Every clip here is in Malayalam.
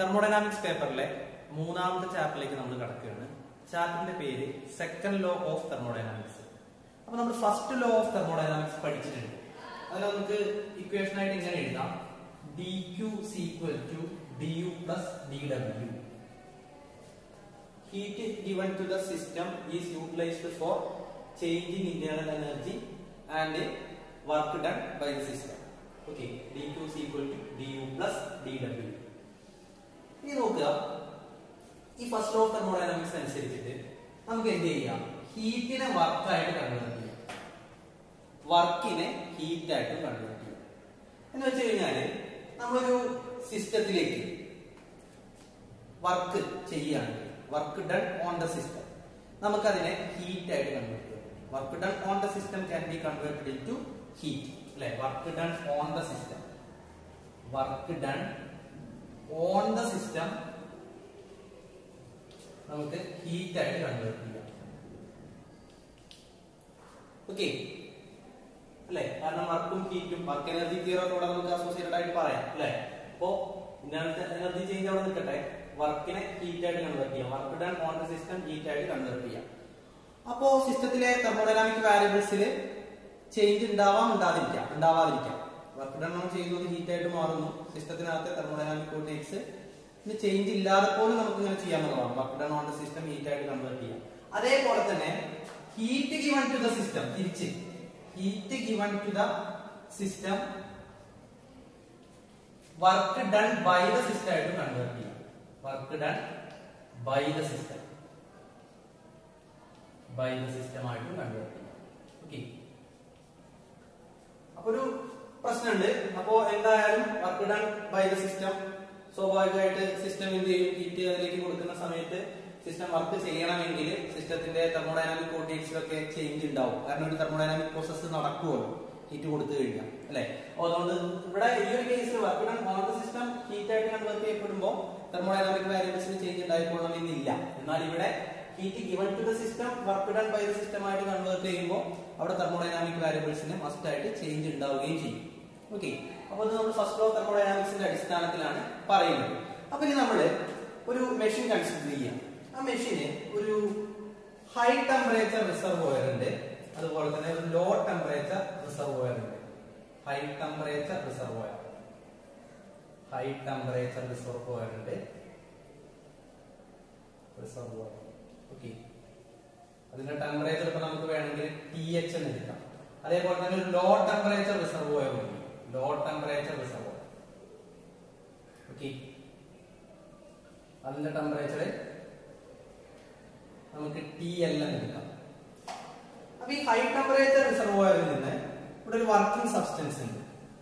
തെർമോഡൈനാമിക്സ് പേപ്പറിലെ മൂന്നാമത്തെ ചാപ്റ്ററിലേക്ക് നമ്മൾ കടക്കുകയാണ് ചാപ്റ്ററിന്റെ പേര് സെക്കൻഡ് ലോ ഓഫ് തെർമോഡൈനാമിക്സ് അപ്പൊ നമ്മൾ ഫസ്റ്റ് ലോ ഓഫ് തെർമോഡൈനാമിക്സ് പഠിച്ചിട്ടുണ്ട് അതിൽ നമുക്ക് ഇക്വേഷൻ ആയിട്ട് ഇങ്ങനെ എഴുതാം D Q equal to D U plus D W heat given to the system is utilized for changing internal energy and work done by the system. Okay, dq is equal to du plus dw. ഇനി നോക്കുക ഈ ഫസ്റ്റ് ലോ ഓഫ് തെർമോഡൈനാമിക്സ് അനുസരിച്ചിട്ട് നമുക്ക് എന്ത് ചെയ്യാം ഹീറ്റിനെ വർക്കായിട്ട് കൺവേർട്ട് ചെയ്യാം വർക്കിനെ ഹീറ്റ് ആയിട്ട് കൺവേർട്ട് ചെയ്യാം എന്ന് വെച്ച് കഴിഞ്ഞാല് നമ്മളൊരു സിസ്റ്റത്തിലേക്ക് വർക്ക് ചെയ്യുകയാണെങ്കിൽ work done on the system നമുക്കതിനെ ഹീറ്റ് ആയിട്ട് കൺവേർട്ട് ചെയ്യാം work done on the system can be converted into heat അല്ലെ work done on the system work done on the system നമുക്ക് ഹീറ്റ് ആയിട്ട് കൺവേർട്ട് ചെയ്യാം ഓക്കെ അല്ലെ കാരണം വർക്കും ഹീറ്റും വർക്ക് എനർജി തിയറി കൂടെ നമുക്ക് അസോസിയേറ്റഡ് ആയിട്ട് പറയാം അല്ലെ അപ്പോ എനർജി ചേഞ്ച് അവിടെ നിൽക്കട്ടെ വർക്കിനെ ഹീറ്റ് ആയിട്ട് കൺവേർട്ട് ചെയ്യാം work done on the system heat ആയിട്ട് കൺവേർട്ട് ചെയ്യാം അപ്പോ സിസ്റ്റത്തിലെ തെർമോഡൈനാമിക് വാരിയബിൾസിൽ ചേഞ്ച് ഉണ്ടാവാം ഉണ്ടാതിരിക്കാം ഉണ്ടാവാതിരിക്കാം വർക്ക് ഡൺ ഓൺ ചെയ്യുന്നത് ഹീറ്റ് ആയിട്ട് മാറുന്നു സിസ്റ്റത്തിനകത്തെ തെർമോഡൈനാമിക് കോർഡിനേറ്റ്സ് ഇനി ചേഞ്ച് ഇല്ലാതെ പോലും നമുക്ക് ഇങ്ങനെ ചെയ്യാവുന്നതാണ് work done on the system heat ആയിട്ട് കൺവേർട്ട് ചെയ്യാം അതേപോലെ തന്നെ heat given to the system തിരിച്ച് heat given to the system work done by the system ആയിട്ട് കൺവേർട്ട് ചെയ്യാം work done by the system by the system ആയിട്ട് കൺവേർട്ട് ചെയ്യാം ഓക്കെ അപ്പൊ ഒരു പ്രശ്നമുണ്ട് അപ്പോ എന്തായാലും work done by the system സ്വാഭാവികമായിട്ട് സിസ്റ്റം എന്ത് ചെയ്യും ഹീറ്റ് അതിലേക്ക് കൊടുക്കുന്ന സമയത്ത് സിസ്റ്റം വർക്ക് ചെയ്യണമെങ്കിൽ സിസ്റ്റത്തിന്റെ തെർമോഡൈനാമിക് കോർഡിനേറ്റ്സിലൊക്കെ ചേഞ്ച് ഉണ്ടാവും കാരണം ഒരു തെർമോഡൈനാമിക് പ്രോസസ്സ് നടക്കുമല്ലോ ഹീറ്റ് കൊടുത്തു കഴിഞ്ഞാൽ അല്ലെ അപ്പൊ അതുകൊണ്ട് ഇവിടെ ഈ ഒരു കേസിൽ work done on the system heat ആയിട്ട് കൺവേർട്ട് ചെയ്യപ്പെടുമ്പോൾ തെർമോഡൈനാമിക് വാരിയബിൾസിന് ചേഞ്ച് ഉണ്ടായിക്കൊള്ളണമെന്നില്ല എന്നാൽ ഇവിടെ heat given to the system work done by the system ആയിട്ട് കൺവേർട്ട് ചെയ്യുമ്പോൾ അവിടെ തെർമോഡൈനാമിക് വാരിയബിൾസിന് മസ്റ്റ് ആയിട്ട് ചേഞ്ച് ഉണ്ടാവുകയും ചെയ്യും ഓക്കെ അപ്പോൾ ഇത് നമ്മൾ ഫസ്റ്റ് ലോ തെർമോഡൈനാമിക്സിന്റെ അടിസ്ഥാനത്തിലാണ് പറയുന്നത് അപ്പൊ ഇനി നമ്മൾ ഒരു മെഷീൻ കൺസിഡർ ചെയ്യാം ആ മെഷീന് ഒരു ഹൈ ടെമ്പറേച്ചർ റിസർവോയർ ഉണ്ട് അതുപോലെ തന്നെ ഒരു ലോ ടെമ്പറേച്ചർ റിസർവോയർ ഉണ്ട് high temperature reservoir high temperature reservoir ഉണ്ട് റിസർവോയർ ഓക്കെ അതിന്റെ ടെമ്പറേച്ചർ ഇപ്പൊ നമുക്ക് വേണമെങ്കിൽ ടി എച്ച് എന്ന് എടുക്കാം അതേപോലെ തന്നെ ഒരു ലോ ടെമ്പറേച്ചർ റിസർവോയർ ഉണ്ട് ലോ ടെമ്പറേച്ചർ റിസർവോയർ ഓക്കെ അതിന്റെ ടെമ്പറേച്ചർ നമുക്ക് ടി എൽ എന്ന് എടുക്കാം അപ്പൊ ഈ ഹൈ ടെമ്പറേച്ചർ റിസർവോയറിൽ നിന്ന് ഇവിടെ ഒരു വർക്കിംഗ് സബ്സ്റ്റൻസ് ഉണ്ട്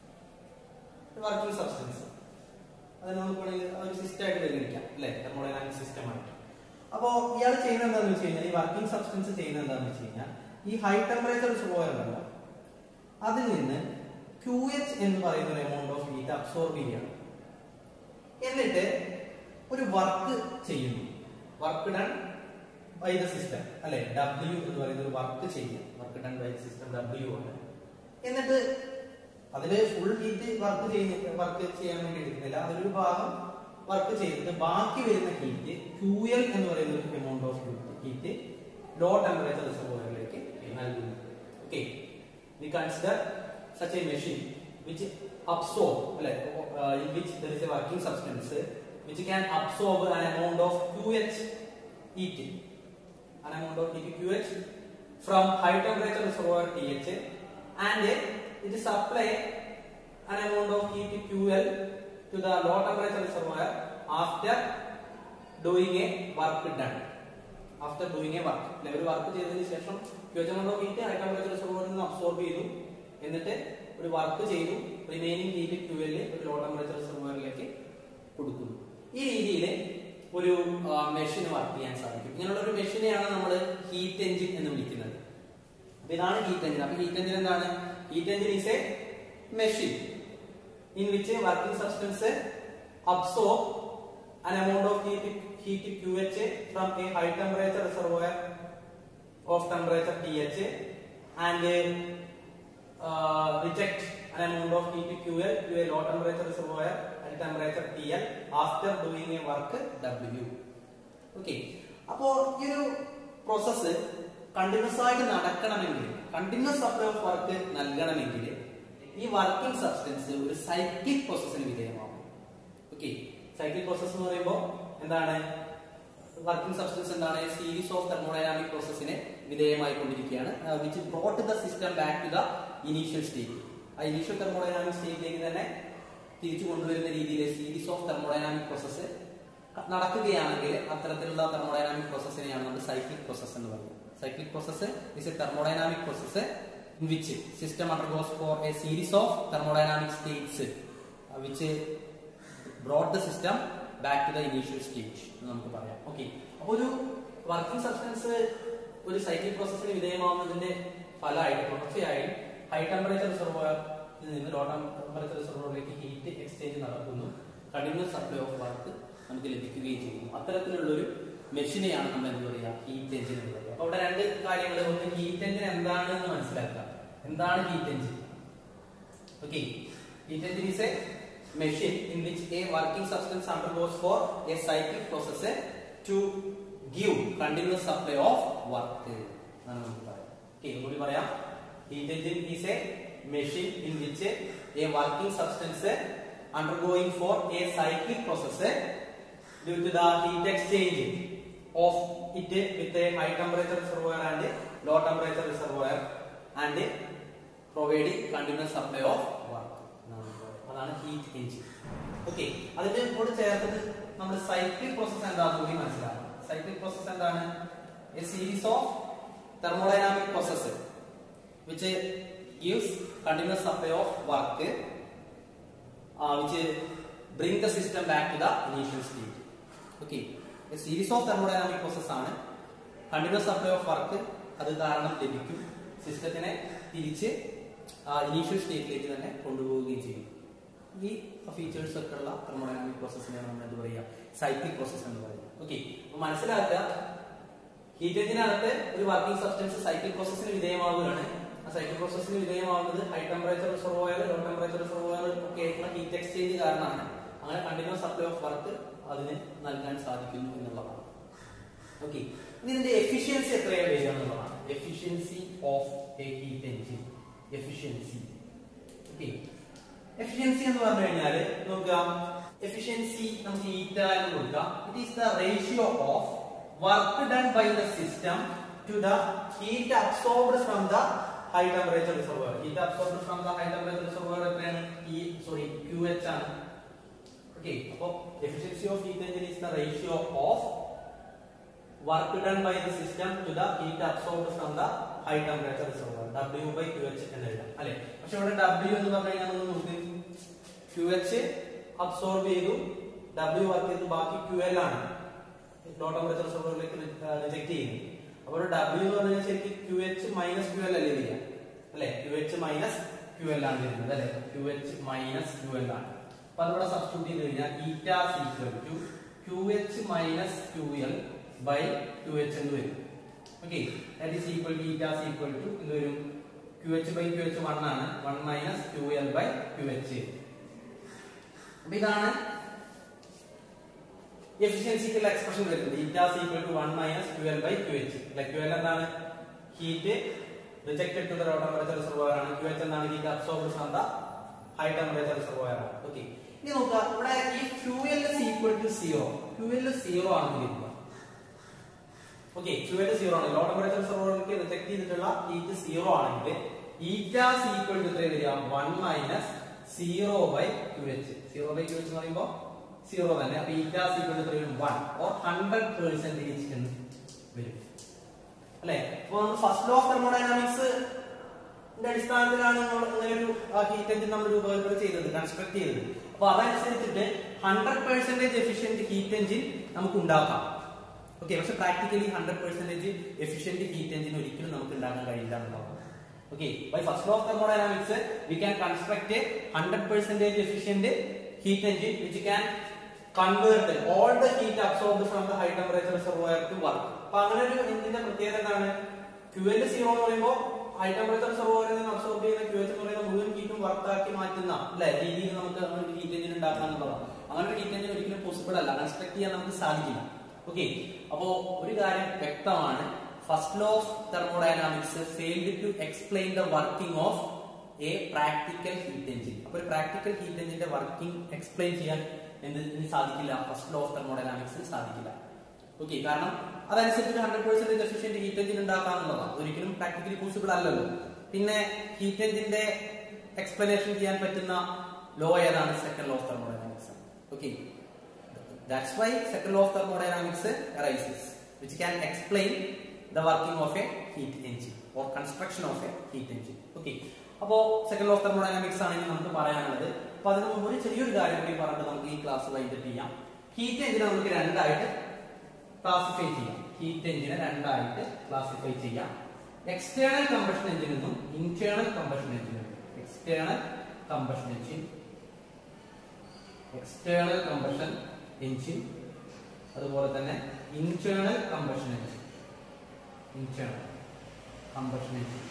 ഒരു വർക്കിംഗ് സബ്സ്റ്റൻസ് അത് നമുക്ക് വേണമെങ്കിൽ ഒരു സിസ്റ്റം ആയിട്ട് പരിഗണിക്കാം അല്ലെ തെർമോഡൈനാമിക് സിസ്റ്റം ആയിട്ട് അപ്പോ ഇയാൾ ചെയ്യുന്നത് എന്താണെന്ന് വെച്ച് കഴിഞ്ഞാൽ ഈ വർക്കിംഗ് സബ്സ്റ്റൻസ് ചെയ്യുന്നത് എന്താണെന്ന് വെച്ച് കഴിഞ്ഞാൽ ഈ ഹൈ ടെമ്പറേച്ചർ റിസർവോയർ ഉണ്ടല്ലോ അതിൽ നിന്ന് ക്യു എച്ച് എന്ന് പറയുന്ന ഒരു എമൗണ്ട് ഓഫ് ഹീറ്റ് അബ്സോർബ് ചെയ്യണം എന്നിട്ട് ഒരു വർക്ക് ചെയ്യുന്നു work done by the system അല്ലെ ഡബ്ല്യു എന്ന് പറയുന്ന ഒരു വർക്ക് ചെയ്യാം work done by the system W ആണ് എന്നിട്ട് അതില് ഫുൾ ഹീറ്റ് വർക്ക് ചെയ്യുന്ന വർക്ക് ചെയ്യാൻ വേണ്ടി എടുക്കുന്നില്ല അതിലൊരു ഭാഗം വർക്ക് ചെയ്തിട്ട് ബാക്കി വരുന്ന ഹീറ്റ് ക്യു എൽ എന്ന് പറയുന്ന ഒരു amount of heat low temperature റിസർവോയറിലേക്ക് നൽകുന്നു okay we consider such a machine which absorb like, uh, in which there is a working substance which can absorb an amount of QH heat an amount of heat QH from high temperature reservoir TH and it supply an amount of heat QL to the low temperature reservoir after doing a work done after doing a work ഒരു വർക്ക് ചെയ്തതിനു ശേഷം QH amount of heat high temperature reservoir നിന്ന് അബ്സോർബ് ചെയ്തു എന്നിട്ട് ഒരു വർക്ക് ചെയ്തു റിമൈനിങ് ഹീറ്റ് ക്യൂവലിൽ ഒരു ലോ ടെമ്പറേച്ചർ റിസർവറിലേക്ക് കൊടുക്കുന്നു ഈ രീതിയിൽ ഒരു മെഷീൻ വർക്ക് ചെയ്യാൻ സാധിക്കും ഇങ്ങനെയുള്ള ഒരു മെഷീനെയാണ് നമ്മൾ ഹീറ്റ് എഞ്ചിൻ എന്ന് വിളിക്കുന്നത് അപ്പൊ ഇതാണ് ഹീറ്റ് എഞ്ചിൻ അപ്പൊ ഹീറ്റ് എഞ്ചിൻ എന്താണ് heat engine is a machine in which working substance absorb an amount of heat heat QH from a high temperature reservoir of temperature TH and uh, reject an amount of heat QL to a low temperature reservoir temperature T L after doing a work W okay അപ്പോ ഈ ഒരു പ്രോസസ്സ് കണ്ടിന്യൂസ് ആയിട്ട് നടക്കണമെങ്കിൽ കണ്ടിന്യൂസ് സപ്ലൈ ഓഫ് വർക്ക് നൽകണമെങ്കിൽ ഈ വർക്കിംഗ് സബ്സ്റ്റൻസ് ഒരു സൈക്ലിക് പ്രോസസ്സിന് വിധേയമാവും ഓക്കെ സൈക്ലിക് പ്രോസസ് എന്ന് പറയുമ്പോൾ എന്താണ് വർക്കിംഗ് സബ്സ്റ്റൻസ് എന്താണ് സീരീസ് ഓഫ് തെർമോഡൈനാമിക് പ്രോസസ്സിന് വിധേയമായി കൊണ്ടിരിക്കുകയാണ് which brought the system back to the initial state ആ ഇനീഷ്യൽ തെർമോഡൈനാമിക് സ്റ്റേറ്റിലേക്ക് തന്നെ തിരിച്ചു കൊണ്ടുവരുന്ന രീതിയിൽ സീരീസ് ഓഫ് തെർമോഡൈനാമിക് പ്രോസസ്സ് നടക്കുകയാണെങ്കിൽ അത്തരത്തിലുള്ള തെർമോഡൈനാമിക് പ്രോസസ്സിനെയാണ് നമ്മൾ സൈക്ലിക് പ്രോസസ് എന്ന് പറയുന്നത് cyclic process is a thermodynamic process in which system undergoes for a series of thermodynamic states which brought the system back to the initial state എന്ന് നമുക്ക് പറയാം ഓക്കെ അപ്പോൾ ഒരു വർക്കിംഗ് സബ്സ്റ്റൻസ് ഒരു സൈക്ലിക് പ്രോസസ്സിന് വിധേയമാവുന്നതിന്റെ ഫലമായിട്ട് തുടർച്ചയായി ഹൈ ടെമ്പറേച്ചർ റിസർവോയറിൽ നിന്ന് ലോ ടെമ്പറേച്ചർ റിസർവോയറിലേക്ക് ഹീറ്റ് എക്സ്ചേഞ്ച് നടക്കുന്നു കണ്ടിന്യൂസ് സപ്ലൈ ഓഫ് വർക്ക് നമുക്ക് ലഭിക്കുകയും ചെയ്യുന്നു അത്തരത്തിലുള്ള ഒരു മെഷീനെയാണ് നമ്മൾ എന്ത് പറയുക ഹീറ്റ് എഞ്ചിൻ എന്ന് പറയുക അപ്പൊ അവിടെ രണ്ട് കാര്യങ്ങൾ ഒന്ന് ഹീറ്റ് എഞ്ചിൻ എന്താണെന്ന് മനസ്സിലാക്കാം എന്താണ് heat engine Okay. Heat engine is a machine in which a working substance undergoes for a cyclic process to give continuous supply of work. ആണ് നമുക്ക് പറയാം ഓക്കെ ഒന്നുകൂടി പറയാം heat engine is a machine in which a working substance undergoing for a cyclic process due to the heat exchange of it with a high temperature reservoir and low temperature reservoir and providing continuous supply of work അതാണ് ഹീറ്റ് എഞ്ചിൻ ഓക്കെ അതിന്റെ കൂടെ ചേർത്തത് നമ്മൾ സൈക്ലിക് പ്രോസസ് എന്താണെന്ന് കൂടി മനസ്സിലാക്കണം സൈക്ലിക് പ്രോസസ് എന്താണ് a series of thermodynamic process which gives continuous supply of work which bring the system back to the initial state okay series of thermodynamic process ആണ് കണ്ടിന്യൂസ് സപ്ലൈ ഓഫ് വർക്ക് അത് കാരണം ലഭിക്കും സിസ്റ്റത്തിനെ തിരിച്ച് ഇനീഷ്യൽ സ്റ്റേറ്റിലേക്ക് തന്നെ കൊണ്ടുപോവുകയും ചെയ്യും ഈ ഫീച്ചേഴ്സ് ഒക്കെ ഉള്ള തെർമോഡൈനാമിക് പ്രോസസ്സിനെയാണ് നമ്മൾ എന്ത് പറയുക സൈക്ലിക് പ്രോസസ് എന്ന് പറയുന്നത് ഓക്കെ അപ്പൊ മനസ്സിലാക്കുക ഹീറ്റ് എഞ്ചിനകത്ത് ഒരു വർക്കിംഗ് സബ്സ്റ്റൻസ് സൈക്ലിക് പ്രോസസ്സിന് വിധേയമാവുകയാണ് ആ സൈക്ലിക് പ്രോസസ്സിന് വിധേയമാവുന്നത് high temperature reservoir low temperature reservoir ഒക്കെ ആയിട്ടുള്ള ഹീറ്റ് എക്സ്ചേഞ്ച് കാരണമാണ് അങ്ങനെ കണ്ടിന്യൂസ് സപ്ലൈ ഓഫ് വർക്ക് അതിന് നൽകാൻ സാധിക്കുന്നു എന്നുള്ളതാണ് ഓക്കെ ഇതിന്റെ എഫിഷ്യൻസി എത്രയാണ് വരിക എന്നുള്ളതാണ് efficiency of a heat engine efficiency okay efficiency എന്ന് പറഞ്ഞു കഴിഞ്ഞാൽ നോക്കുക എഫിഷ്യൻസി നമുക്ക് ഈറ്റ എന്ന് കൊടുക്കാം it is the ratio of work done by the system to the heat absorbed from the high temperature reservoir heat absorbed from the high temperature reservoir എത്രയാണ് ഈ സോറി ക്യു എച്ച് ആണ് ഓക്കെ അപ്പോ efficiency of heat engine is the ratio of work done by the system to the heat absorbed from the high temperature reservoir W by Q H എന്ന് എഴുതാം അല്ലെ പക്ഷെ ഇവിടെ W എന്ന് പറഞ്ഞു കഴിഞ്ഞാൽ നമ്മൾ നോക്കി ക്യു എച്ച് അബ്സോർബ് ചെയ്തു W വർക്ക് ചെയ്തു ബാക്കി ക്യു എൽ ആണ് ലോ ടെമ്പറേച്ചർ റിസർവോയറിലേക്ക് റിജക്ട് ചെയ്യുന്നത് അപ്പോൾ W എന്ന് പറഞ്ഞാൽ ശരിക്കും Q H minus Q L അല്ലേ വരിക അല്ലെ Q H minus Q L ആണ് വരുന്നത് അല്ലെ Q H minus Q L ആണ് അപ്പൊ അതിവിടെ സബ്സ്റ്റിറ്റ്യൂട്ട് ചെയ്ത് കഴിഞ്ഞാൽ eta equal to Q H minus Q L by Q H എന്ന് വരും okay that is equal to ഈറ്റ ഈക്വൽ ടു എന്ത് വരും Q H by Q H one ആണ് one minus Q L by Q H അപ്പൊ ഇതാണ് എഫിഷ്യൻസിക്കുള്ള എക്സ്പ്രഷൻ വരുന്നത് eta equal to one minus Q L by Q H അല്ലെ ക്യു എൽ എന്താണ് heat rejected to the low temperature reservoir ആണ് ക്യു എച്ച് എന്താണ് heat absorbed from the high temperature reservoir ആണ് ഓക്കെ ഇനി നോക്കുക ഇവിടെ ഈ Q L equal to zero Q L zero ആണെന്ന് ഇരിക്കുക ഓക്കെ ക്യു എൽ സീറോ ആണ് ലോ ടെമ്പറേച്ചർ റിസർവോയറിലേക്ക് റിജക്ട് ചെയ്തിട്ടുള്ള ഹീറ്റ് സീറോ ആണെങ്കിൽ ഈറ്റ ഈക്വൽ ടു എത്ര വരിക one minus zero by Q H zero by Q H എന്ന് പറയുമ്പോൾ സീറോ തന്നെ അപ്പൊ ഈറ്റ ഈക്വൽ ടു വരും വൺ ഓർ ഹൺഡ്രഡ് പെർസെന്റേജ് എന്ന് വരും അല്ലെ അപ്പൊ നമ്മൾ ഫസ്റ്റ് ലോ ഓഫ് തെർമോഡൈനാമിക്സ് അടിസ്ഥാനത്തിലാണ് നമ്മൾ ഇങ്ങനെ ഒരു ഹീറ്റ് എഞ്ചിൻ നമ്മൾ രൂപകൽപ്പന ചെയ്തത് കൺസ്ട്രക്ട് ചെയ്തത് അപ്പൊ അതനുസരിച്ചിട്ട് hundred percentage efficient heat engine നമുക്ക് ഉണ്ടാക്കാം ഓക്കെ പക്ഷെ practically hundred percentage efficient heat engine ഒരിക്കലും നമുക്ക് ഉണ്ടാക്കാൻ കഴിയില്ല എന്നുള്ളതാണ് okay by first law of thermodynamics we can construct a hundred percentage efficient heat engine which can convert all the heat absorbed from the high temperature reservoir to work അപ്പൊ അങ്ങനെ ഒരു എഞ്ചിന്റെ പ്രത്യേകത എന്താണ് ക്യു എൽ സീറോ എന്ന് പറയുമ്പോൾ ഹൈ ടെമ്പറേച്ചർ റിസർവോയറിൽ നിന്ന് അബ്സോർബ് ചെയ്യുന്ന ക്യു എച്ച് എന്ന് പറയുന്ന മുഴുവൻ ഹീറ്റും വർക്കാക്കി മാറ്റുന്ന അല്ലെ രീതിയിൽ നമുക്ക് ഒരു ഹീറ്റ് എഞ്ചിൻ ഉണ്ടാക്കാൻ എന്നുള്ളതാണ് അങ്ങനെ ഒരു ഹീറ്റ് എഞ്ചിൻ ഒരിക്കലും പോസിബിൾ അല്ല കൺസ്ട്രക്ട് ചെയ്യാൻ നമുക്ക് സാധിക്കില്ല ഓക്കെ അപ്പോ ഒരു കാര്യം വ്യക്തമാണ് first law of thermodynamics failed to explain the working of a practical heat engine അപ്പൊ ഒരു പ്രാക്ടിക്കൽ ഹീറ്റ് എഞ്ചിന്റെ വർക്കിംഗ് എക്സ്പ്ലെയിൻ ചെയ്യാൻ എന്ത് സാധിക്കില്ല ഫസ്റ്റ് ലോ ഓഫ് തെർമോഡൈനാമിക്സിന് സാധിക്കില്ല ഓക്കെ കാരണം അതനുസരിച്ച് hundred percentage efficient heat engine ഉണ്ടാക്കാന്നുള്ളതാണ് ഒരിക്കലും പ്രാക്ടിക്കലി പോസിബിൾ അല്ലല്ലോ പിന്നെ ഹീറ്റ് എഞ്ചിന്റെ എക്സ്പ്ലനേഷൻ ചെയ്യാൻ പറ്റുന്ന ലോ ഏതാണ് second law of thermodynamics okay that's why second law of thermodynamics arises which can explain the working of a heat engine or construction of a heat engine okay അപ്പോ സെക്കൻഡ് ലോ ഓഫ് തെർമോഡൈനാമിക്സ് ആണ് ഇനി നമുക്ക് പറയാനുള്ളത് അപ്പൊ അതിന് മുമ്പ് ഒരു ചെറിയൊരു കാര്യം കൂടി പറഞ്ഞിട്ട് നമുക്ക് ഈ ക്ലാസ് വൈൻഡപ്പ് ചെയ്യാം ഹീറ്റ് എഞ്ചിനെ നമുക്ക് രണ്ടായിട്ട് ക്ലാസിഫൈ ചെയ്യാം ഹീറ്റ് എഞ്ചിനെ രണ്ടായിട്ട് ക്ലാസിഫൈ ചെയ്യാം എക്സ്റ്റേണൽ കമ്പഷൻ എഞ്ചിൻ എന്നും ഇന്റേണൽ കമ്പഷൻ എഞ്ചിൻ എന്നും external combustion engine external combustion engine അതുപോലെ തന്നെ internal combustion engine internal combustion engine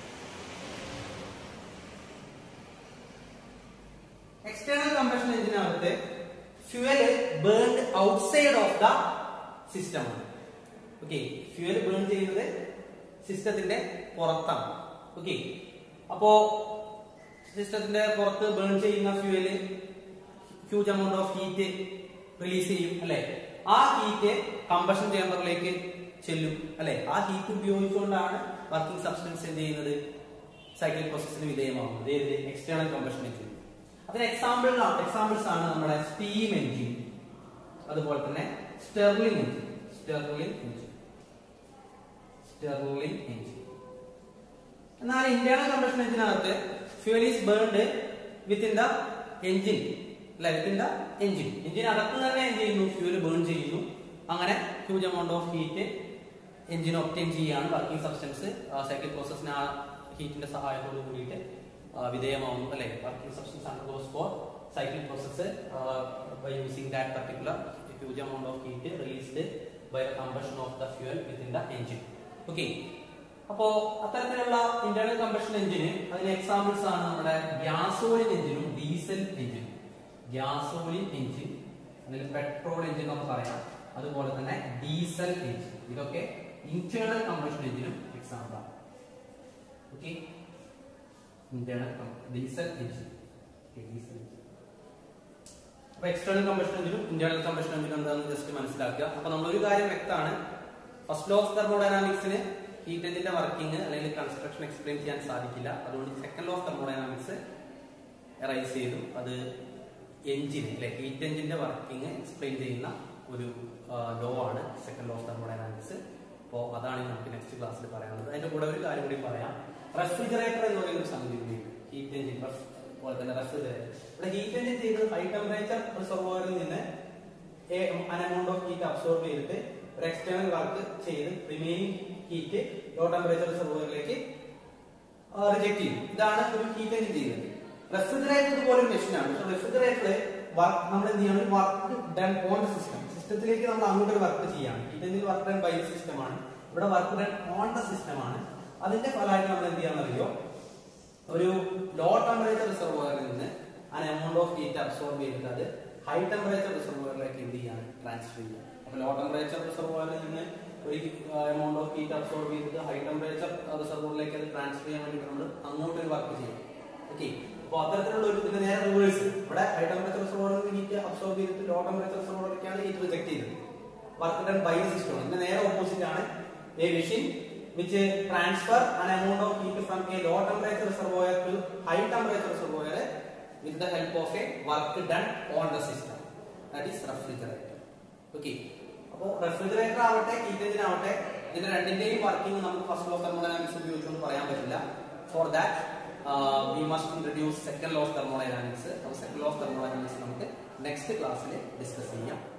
external combustion എഞ്ചിനകത്ത് fuel burned outside of the system ആണ് ഓക്കെ ഫ്യൂവൽ ബേൺ ചെയ്യുന്നത് സിസ്റ്റത്തിന്റെ പുറത്താണ് ഓക്കെ അപ്പോ സിസ്റ്റത്തിന്റെ പുറത്ത് ബേൺ ചെയ്യുന്ന fuel huge amount of heat release ചെയ്യും അല്ലെ ആ ഹീറ്റ് കമ്പഷൻ ചേമ്പറിലേക്ക് ചെല്ലും അല്ലെ ആ ഹീറ്റ് ഉപയോഗിച്ചുകൊണ്ടാണ് വർക്കിംഗ് സബ്സ്റ്റൻസ് എന്ത് ചെയ്യുന്നത് സൈക്ലിക് പ്രോസസ്സിന് വിധേയമാകുന്നത് ഏത് എക്സ്റ്റേണൽ കമ്പഷൻ എഞ്ചിൻ അതിന് എക്സാമ്പിൾ എക്സാമ്പിൾസ് ആണ് നമ്മുടെ സ്റ്റീം എഞ്ചിൻ അതുപോലെ തന്നെ Stirling engine Stirling engine Stirling engine എന്നാൽ ഇന്റേണൽ കമ്പഷൻ എഞ്ചിനകത്ത് fuel is burned within the engine അല്ലെ വിത്തിൻ ദ എഞ്ചിൻ എഞ്ചിൻ അകത്ത് തന്നെ എന്ത് ചെയ്യുന്നു ഫ്യൂൽ ബേൺ ചെയ്യുന്നു അങ്ങനെ huge amount of heat engine obtain ചെയ്യുകയാണ് വർക്കിംഗ് സബ്സ്റ്റൻസ് സൈക്കിൾ പ്രോസസ്സിന് ആ ഹീറ്റിന്റെ സഹായത്തോട് കൂടിയിട്ട് ആ, വിധേയമാവുന്നു അല്ലെ working substance undergoes four cycle process by using that particular huge amount of heat released by the combustion of the fuel within the engine okay അപ്പോ അത്തരത്തിലുള്ള ഇന്റേണൽ കമ്പഷൻ എഞ്ചിന് അതിന് എക്സാമ്പിൾസ് ആണ് നമ്മുടെ ഗ്യാസോലിൻ എഞ്ചിനും ഡീസൽ എഞ്ചിനും ഗ്യാസോലിൻ എഞ്ചിൻ അല്ലെങ്കിൽ പെട്രോൾ എഞ്ചിൻ എന്നൊക്കെ പറയാം അതുപോലെ തന്നെ ഡീസൽ എഞ്ചിൻ ഇതൊക്കെ ഇന്റേണൽ കമ്പഷൻ എഞ്ചിനും എക്സാമ്പിൾ ആണ് okay internal diesel engine diesel engine അപ്പൊ എക്സ്റ്റേണൽ കമ്പഷൻ എഞ്ചിനും ഇന്റേണൽ കമ്പഷൻ എഞ്ചിനും എന്താണെന്ന് ജസ്റ്റ് മനസ്സിലാക്കുക അപ്പൊ നമ്മളൊരു കാര്യം വ്യക്തമാണ് ഫസ്റ്റ് ലോ ഓഫ് തെർമോഡൈനാമിക്സിന് ഹീറ്റ് എഞ്ചിന്റെ വർക്കിംഗ് അല്ലെങ്കിൽ കൺസ്ട്രക്ഷൻ എക്സ്പ്ലെയിൻ ചെയ്യാൻ സാധിക്കില്ല അതുകൊണ്ട് second law of thermodynamics rise ചെയ്തു അത് എഞ്ചിന് അല്ലെ ഹീറ്റ് എഞ്ചിന്റെ വർക്കിംഗ് എക്സ്പ്ലെയിൻ ചെയ്യുന്ന ഒരു ലോ ആണ് സെക്കൻഡ് ലോ ഓഫ് തെർമോഡൈനാമിക്സ് അപ്പോൾ അതാണ് ഇനി നമുക്ക് നെക്സ്റ്റ് ക്ലാസ്സിൽ പറയാനുള്ളത് അതിന്റെ കൂടെ ഒരു കാര്യം കൂടി പറയാം റെഫ്രിജറേറ്റർ എന്ന് പറയുന്ന ഒരു സംഗതി കൂടിയുണ്ട് ഹീറ്റ് എഞ്ചിൻ അതുപോലെ തന്നെ റെഫ്രിജറേറ്റർ ഇവിടെ ഹീറ്റ് എഞ്ചിൻ ചെയ്തത് ഹൈ ടെമ്പറേച്ചർ റിസർവോയറിൽ നിന്ന് an amount of heat absorb ചെയ്തിട്ട് ഒരു എക്സ്റ്റേണൽ വർക്ക് ചെയ്ത് റിമൈനിങ് ഹീറ്റ് ലോ ടെമ്പറേച്ചർ റിസർവോയറിലേക്ക് റിജക്ട് ചെയ്യും ഇതാണ് ഒരു ഹീറ്റ് എഞ്ചിൻ ചെയ്യുന്നത് റെഫ്രിജറേറ്റർ ഇതുപോലെ ഒരു മെഷീനാണ് പക്ഷെ റെഫ്രിജറേറ്റർ വർക്ക് നമ്മൾ എന്ത് ചെയ്യണം work done on the system സിസ്റ്റത്തിലേക്ക് നമ്മൾ അങ്ങോട്ട് ഒരു വർക്ക് ചെയ്യാണ് heat engine work done by സിസ്റ്റമാണ് ഇവിടെ വർക്ക് ഡൺ ഓൺ ദ സിസ്റ്റമാണ് അതിന്റെ ഫലമായിട്ട് നമ്മൾ എന്ത് ചെയ്യാന്നറിയോ ഒരു ലോ ടെമ്പറേച്ചർ റിസർവോയറിൽ നിന്ന് ആ എമൗണ്ട് ഓഫ് ഹീറ്റ് അബ്സോർബ് ചെയ്തിട്ട് അത് ഹൈ ടെമ്പറേച്ചർ റിസർവോയറിലേക്ക് എന്ത് ചെയ്യാണ് ട്രാൻസ്ഫർ ചെയ്യുക അപ്പൊ ലോ ടെമ്പറേച്ചർ റിസർവോയറിൽ നിന്ന് ഒരു എമൗണ്ട് ഓഫ് ഹീറ്റ് അബ്സോർബ് ചെയ്തിട്ട് ഹൈ ടെമ്പറേച്ചർ റിസർവോയറിലേക്ക് അത് ട്രാൻസ്ഫർ ചെയ്യാൻ വേണ്ടി നമ്മൾ അങ്ങോട്ട് ഒരു വർക്ക് ചെയ്യും ഓക്കെ അപ്പൊ അത്തരത്തിലുള്ള ഒരു ഇതിന്റെ നേരെ റിവേഴ്സ് ഇവിടെ ഹൈ ടെമ്പറേച്ചർ റിസർവോയറിൽ ഹീറ്റ് അബ്സോർബ് ചെയ്തിട്ട് ലോ ടെമ്പറേച്ചർ റിസർവോയറിലേക്കാണ് ഹീറ്റ് റിജക്ട് ചെയ്തത് വർക്ക് ഡൺ ബൈ സിസ്റ്റം ഇതിന്റെ നേരെ ഓപ്പോസിറ്റ് ആണ് a machine which uh, transfer an amount of heat from a low temperature reservoir to high temperature reservoir with the help of a work done on the system that is refrigerator okay അപ്പോൾ റെഫ്രിജറേറ്റർ ആവട്ടെ ഹീറ്റ് എഞ്ചിൻ ആവട്ടെ ഇതിന്റെ രണ്ടിന്റെയും വർക്കിംഗ് നമുക്ക് ഫസ്റ്റ് ലോ തെർമോഡൈനാമിക്സ് ഉപയോഗിച്ചുകൊണ്ട് പറയാൻ പറ്റില്ല for that we must introduce second law of thermodynamics അപ്പോൾ സെക്കൻഡ് ലോ ഓഫ് തെർമോഡൈനാമിക്സ് നമുക്ക് നെക്സ്റ്റ് ക്ലാസ്സിൽ ഡിസ്കസ് ചെയ്യാം